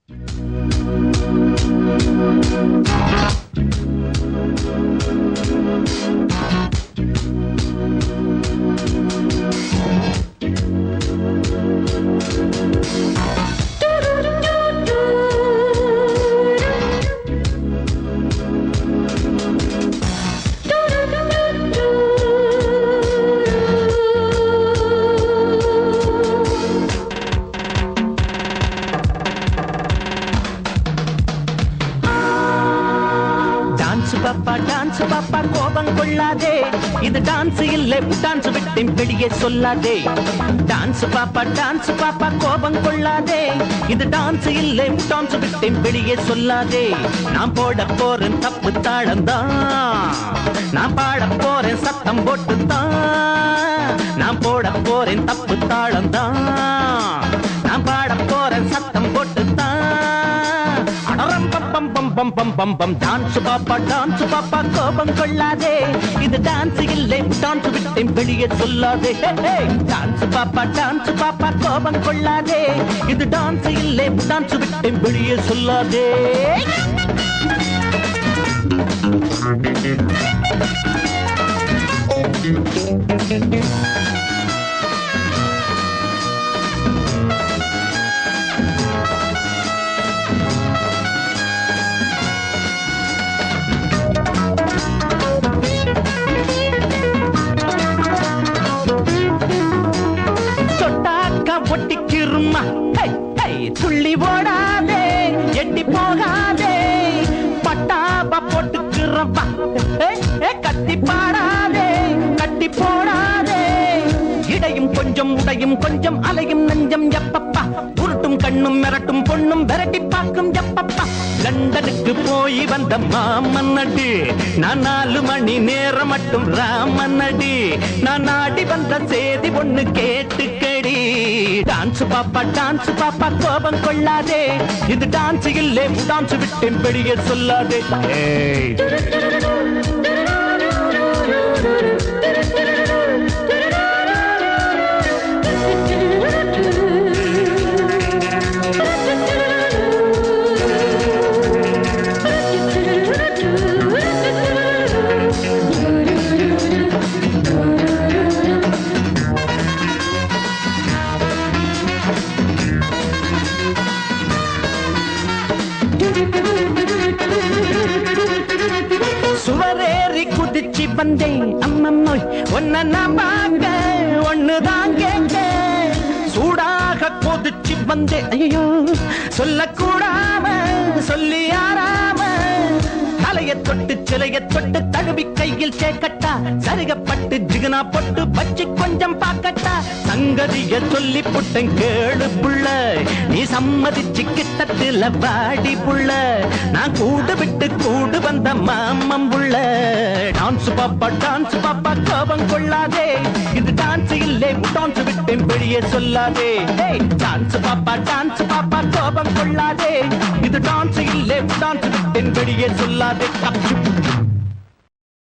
dance பாப்பா dance பாப்பா கோபம் கொள்ளாதே இது டான்ஸ் இல்லை டான்ஸ் விட்டேன் வெளியே சொல்லாதே டான்ஸ் பாப்பா டான்ஸ் பாப்பா கோபம் கொள்ளாதே இது டான்ஸ் இல்லை டான்ஸ் விட்டேன் வெளியே சொல்லாதே நான் போட போறேன் தப்பு தாளம்தான் நான் பாட போறேன் சத்தம் போட்டு தான் நான் போட போறேன் தப்பு தாளம்தான் நான் பாட போறேன் சத்தம் போட்டு தான் அடரம் பம் பம் பம் பம் பம் பம் பம் டான்ஸ் பாப்பா டான்ஸ் பாப்பா கோபம் கொள்ளாதே இது டான்ஸ் இல்லை டான்ஸ் விட்டேன் வெளியே சொல்லாதே டான்ஸ் பாப்பா டான்ஸ் பாப்பா கோபம் கொள்ளாதே இது டான்ஸ் இல்லை டான்ஸ் விட்டேன் வெளியே சொல்லாதே தொட்டாக்கா ஒட்டிக்கிருமா ஹை, ஹை, துள்ளி ஓடாதே எட்டி போகாதே பட்டாப போட்டுக்கிறப்பா கத்தி பாடாதே கட்டி போடாதே இடையும் கொஞ்சம் உடையும் கொஞ்சம் அலையும் நெஞ்சம் எப்பப்பா உருட்டும் கண்ணும் மிரட்டும் பொண்ணும் விரட்டி பார்க்கும் எப்பப்பா லண்டனுக்கு போய் வந்த மாமன்னடி நான் நாலு மணி நேரம் மட்டும் ராமன்னடி நான் நாடி வந்த செய்தி ஒண்ணு கேட்டுக்கடி டான்ஸ் பாப்பா டான்ஸ் பாப்பா கோபம் கொள்ளாதே இது டான்ஸ் இல்லே டான்ஸ் விட்டேன் வெளியே சொல்லாதே ஏய் சுவரேறி குதிச்சு வந்தேன் அம்மம்மோய் ஒன்ன நான் பார்க்க ஒண்ணுதான் கேட்க சூடாக கொதிச்சு வந்தேன் ஐயோ சொல்லக்கூடாம சொல்லி ஆறாம தலைய தொட்டு சிலைய தொட்டு தழுவி கையில் சேக்கட்டா சருகப்பட்டு ஜிகனா பொட்டு வச்சு கொஞ்சம் பார்க்கட்டா சங்கதிய சொல்லி புட்டன் கேளு புள்ள நீ சம்மதிச்சு கிட்டத்துல வாடி புள்ள நான் கூடு விட்டு கூடு வந்த மாமம் புள்ள டான்ஸ் பாப்பா டான்ஸ் பாப்பா கோபம் கொள்ளாதே இது டான்ஸ் இல்லே டான்ஸ் விட்டேன் வெளியே சொல்லாதே டான்ஸ் பாப்பா டான்ஸ் பாப்பா கோபம் கொள்ளாதே இது டான்ஸ் இல்லே டான்ஸ் விட்டேன் வெளியே சொல்லாதே கப்சு